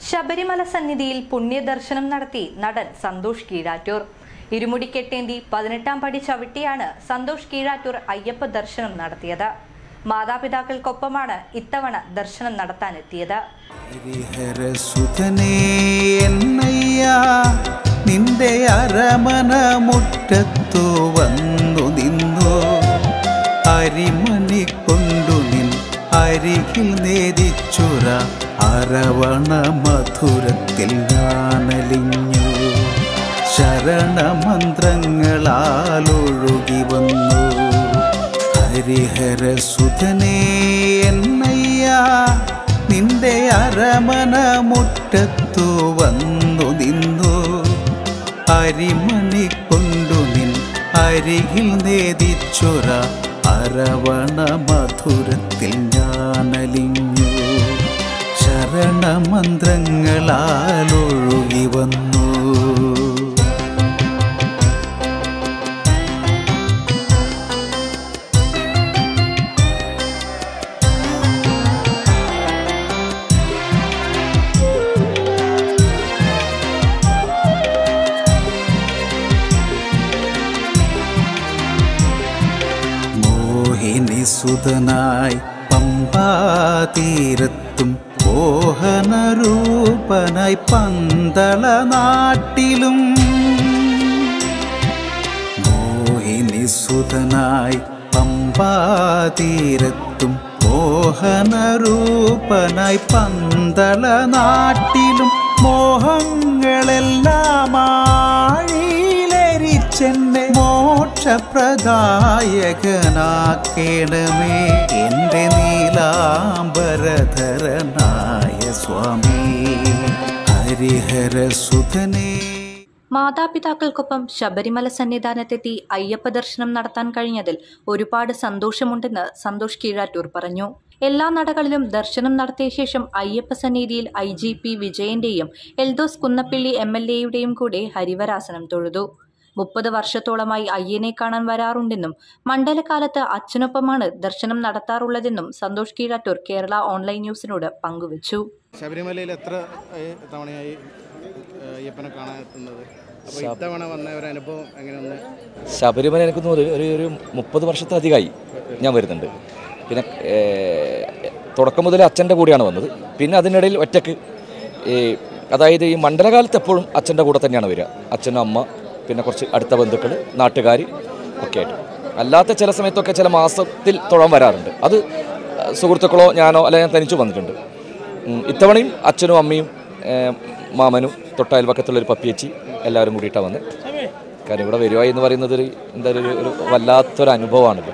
ശബരിമല സന്നിധിയിൽ പുണ്യദർശനം നടത്തി നടൻ സന്തോഷ് കീഴാറ്റൂർ ഇരുമുടിക്കെട്ടേന്തി പതിനെട്ടാം പടി ചവിട്ടിയാണ് സന്തോഷ് കീഴാറ്റൂർ അയ്യപ്പ ദർശനം നടത്തിയത് മാതാപിതാക്കൾക്കൊപ്പമാണ് ഇത്തവണ ദർശനം നടത്താനെത്തിയത് ഹരിഹരസുതനേ എന്നയ്യ നിന്റെ അരമന മുറ്റത്തു വന്നു നിന്നു അരിമണി കൊണ്ടു നിൻ അരികിൽ നേദിച്ചുര അരവണ മധുരത്തിൽ ഞാനലിഞ്ഞു ശരണമന്ത്രങ്ങളാലൊഴുകി വന്നു ഹരിഹരസുതനേ എന്നയ്യ നിന്റെ അരമന മുറ്റത്തു വന്നു നിന്നു അരിമണി കൊണ്ടു നിൻ അരികിൽ നേദിച്ചുര അരവണ മധുരത്തിൽ ഞാനലിഞ്ഞു ശരണമന്ത്രങ്ങളാലൊഴുകി വന്നു മോഹിനി സുതനായി പമ്പാതീരത്തും മോഹനരൂപനായി പന്തള നാട്ടിലും മോഹിനി സുതനായി പമ്പാതീരത്തും മോഹനരൂപനായി പന്തള നാട്ടിലും മോഹങ്ങളെല്ലാം ആഴിയിലരിച്ചെന്നെ മോക്ഷപ്രദായകനാക്കേണമേ എൻ്റെ നീലാംബരധരനായ സ്വാമി ഹരിഹരസുധനേ മാതാപിതാക്കൾക്കൊപ്പം ശബരിമല സന്നിധാനത്തെത്തി അയ്യപ്പ ദർശനം നടത്താൻ കഴിഞ്ഞതിൽ ഒരുപാട് സന്തോഷമുണ്ടെന്ന് സന്തോഷ് കീഴാറ്റൂർ പറഞ്ഞു എല്ലാ നടകളിലും ദർശനം നടത്തിയ ശേഷം അയ്യപ്പ സന്നിധിയിൽ ഐ ജി പി വിജയന്റെയും എൽദോസ് കുന്നപ്പിള്ളി എം എൽ എയുടെയും കൂടെ ഹരിവരാസനം തൊഴുതു മുപ്പത് വർഷത്തോളമായി അയ്യനെ കാണാൻ വരാറുണ്ടെന്നും മണ്ഡലകാലത്ത് അച്ഛനൊപ്പമാണ് ദർശനം നടത്താറുള്ളതെന്നും സന്തോഷ് കീഴാറ്റൂർ കേരള ഓൺലൈൻ ന്യൂസിനോട് പങ്കുവച്ചു ശബരിമലയിൽ എത്ര ഏഹ്, തവണയായി ഏഹ്, അയ്യപ്പനെ കാണാൻ എത്തുന്നത് അപ്പോൾ ഇത്തവണ വന്ന ഒരു അനുഭവം എങ്ങനെയൊന്ന് ശബരിമല എനിക്ക് തോന്നുന്നു ഒരു ഒരു മുപ്പത് വർഷത്തിലധികമായി ഞാൻ വരുന്നുണ്ട് പിന്നെ ഏർ, തുടക്കം മുതൽ അച്ഛൻ്റെ കൂടെയാണ് വന്നത് പിന്നെ അതിനിടയിൽ ഒറ്റക്ക് ഈ അതായത് ഈ മണ്ഡലകാലത്ത് എപ്പോഴും അച്ഛൻ്റെ കൂടെ തന്നെയാണ് വരിക അച്ഛനും അമ്മ പിന്നെ കുറച്ച് അടുത്ത ബന്ധുക്കൾ നാട്ടുകാർ ഒക്കെ ആയിട്ട് അല്ലാത്ത ചില സമയത്തൊക്കെ ചില മാസത്തിൽ തൊഴാൻ വരാറുണ്ട് അത് സുഹൃത്തുക്കളോ ഞാനോ അല്ല ഞാൻ തനിച്ചു വന്നിട്ടുണ്ട് ഉം, ഇത്തവണയും അച്ഛനും അമ്മയും ഏർ, മാമനും തൊട്ടയൽവക്കത്തുള്ളൊരു പപ്പിയച്ചി എല്ലാവരും കൂടിയിട്ടാണ് വന്നത് കാരണം ഇവിടെ വരിക എന്ന് പറയുന്നത് ഒരു എന്താ ഒരു ഒരു വല്ലാത്തൊരു അനുഭവമാണല്ലോ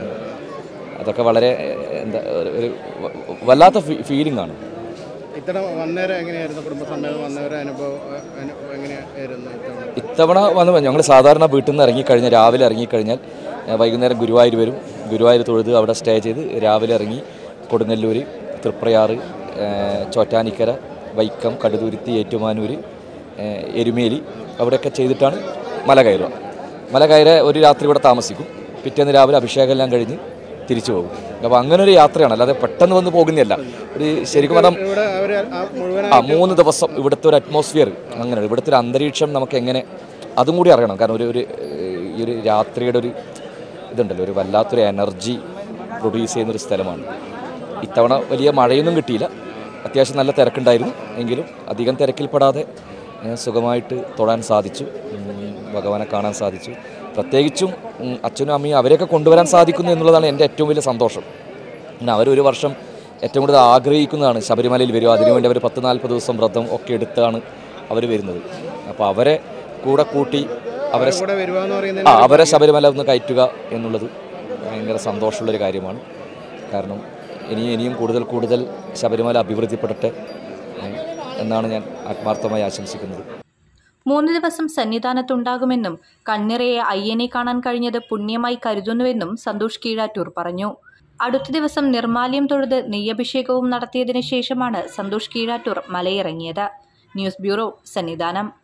അതൊക്കെ വളരെ ഏഹ്, എന്താ ഒരു- ഒരു വ- വല്ലാത്ത ഫീലിംഗ് ആണ് ഇത്തവണ വന്നേരം എങ്ങനെയായിരുന്നു കുടുംബസമേതം വന്നവരെ അനുഭവം ഏഹ്, അനു- എങ്ങനെയായിരുന്നു ഇത്തവണ ഇത്തവണ വന്ന് ഞങ്ങൾ സാധാരണ വീട്ടിൽ നിന്ന് ഇറങ്ങിക്കഴിഞ്ഞാൽ രാവിലെ ഇറങ്ങിക്കഴിഞ്ഞാൽ ഏഹ്, വൈകുന്നേരം ഗുരുവായൂർ വരും ഗുരുവായൂർ തൊഴുത് അവിടെ സ്റ്റേ ചെയ്ത് രാവിലെ ഇറങ്ങി കൊടുങ്ങല്ലൂർ തൃപ്രയാറ് ഏഹ്, ചോറ്റാനിക്കര വൈക്കം കടുതുരുത്തി ഏറ്റുമാനൂർ ഏഹ്, എരുമേലി അവിടെയൊക്കെ ചെയ്തിട്ടാണ് മല കയറുക മല കയറി ഒരു രാത്രി ഇവിടെ താമസിക്കും പിറ്റേന്ന് രാവിലെ അഭിഷേകം എല്ലാം കഴിഞ്ഞ് തിരിച്ചു പോകും അപ്പോൾ അങ്ങനെ ഒരു യാത്രയാണ് അല്ലാതെ പെട്ടെന്ന് വന്ന് പോകുന്നതല്ല ഒരു ശരിക്കും പറഞ്ഞാൽ ഇവിടെ അവർ ആ മുഴുവൻ ആ മൂന്ന് ദിവസം ഇവിടുത്തെ ഒരു അറ്റ്മോസ്ഫിയർ അങ്ങനെ ഇവിടുത്തെ ഒരു അന്തരീക്ഷം നമുക്ക് എങ്ങനെ അതും കൂടി അറിയണം കാരണം ഒരു ഒരു ഏഹ്, ഈ ഒരു രാത്രിയുടെ ഒരു ഇതുണ്ടല്ലോ ഒരു വല്ലാത്തൊരു എനർജി പ്രൊഡ്യൂസ് ചെയ്യുന്ന ഒരു സ്ഥലമാണ് ഇത്തവണ വലിയ മഴയൊന്നും കിട്ടിയില്ല അത്യാവശ്യം നല്ല തിരക്കുണ്ടായിരുന്നു എങ്കിലും അധികം തിരക്കിൽപ്പെടാതെ ഏഹ്, സുഖമായിട്ട് തൊഴാൻ സാധിച്ചു ഉം, ഭഗവാനെ കാണാൻ സാധിച്ചു പ്രത്യേകിച്ചും ഉം, അച്ഛനും അമ്മയും അവരെയൊക്കെ കൊണ്ടുവരാൻ സാധിക്കുന്നു എന്നുള്ളതാണ് എൻ്റെ ഏറ്റവും വലിയ സന്തോഷം പിന്നെ അവരൊരു വർഷം ഏറ്റവും കൂടുതൽ ആഗ്രഹിക്കുന്നതാണ് ശബരിമലയിൽ വരിക അതിനുവേണ്ടി അവർ പത്ത് നാൽപ്പത് ദിവസം വ്രതം ഒക്കെ എടുത്താണ് അവർ വരുന്നത് അപ്പോൾ അവരെ കൂടെ കൂട്ടി അവരെ കൂടെ വരുക എന്ന് പറയുന്നത് ആ അവരെ ശബരിമല ഒന്ന് കയറ്റുക എന്നുള്ളത് ഭയങ്കര സന്തോഷമുള്ളൊരു കാര്യമാണ് കാരണം ഇനിയും ഇനിയും കൂടുതൽ കൂടുതൽ ശബരിമല അഭിവൃദ്ധിപ്പെടട്ടെ ഏ, എന്നാണ് ഞാൻ ആത്മാർത്ഥമായി ആശംസിക്കുന്നത് മൂന്ന് ദിവസം സന്നിധാനത്തുണ്ടാകുമെന്നും കണ്ണിറയെ അയ്യനെ കാണാൻ കഴിഞ്ഞത് പുണ്യമായി കരുതുന്നുവെന്നും സന്തോഷ് കീഴാറ്റൂർ പറഞ്ഞു അടുത്ത ദിവസം നിർമാല്യം തൊഴുത് നെയ്യഭിഷേകവും നടത്തിയതിനു ശേഷമാണ് സന്തോഷ് കീഴാറ്റൂർ മലയിറങ്ങിയത് ന്യൂസ് ബ്യൂറോ സന്നിധാനം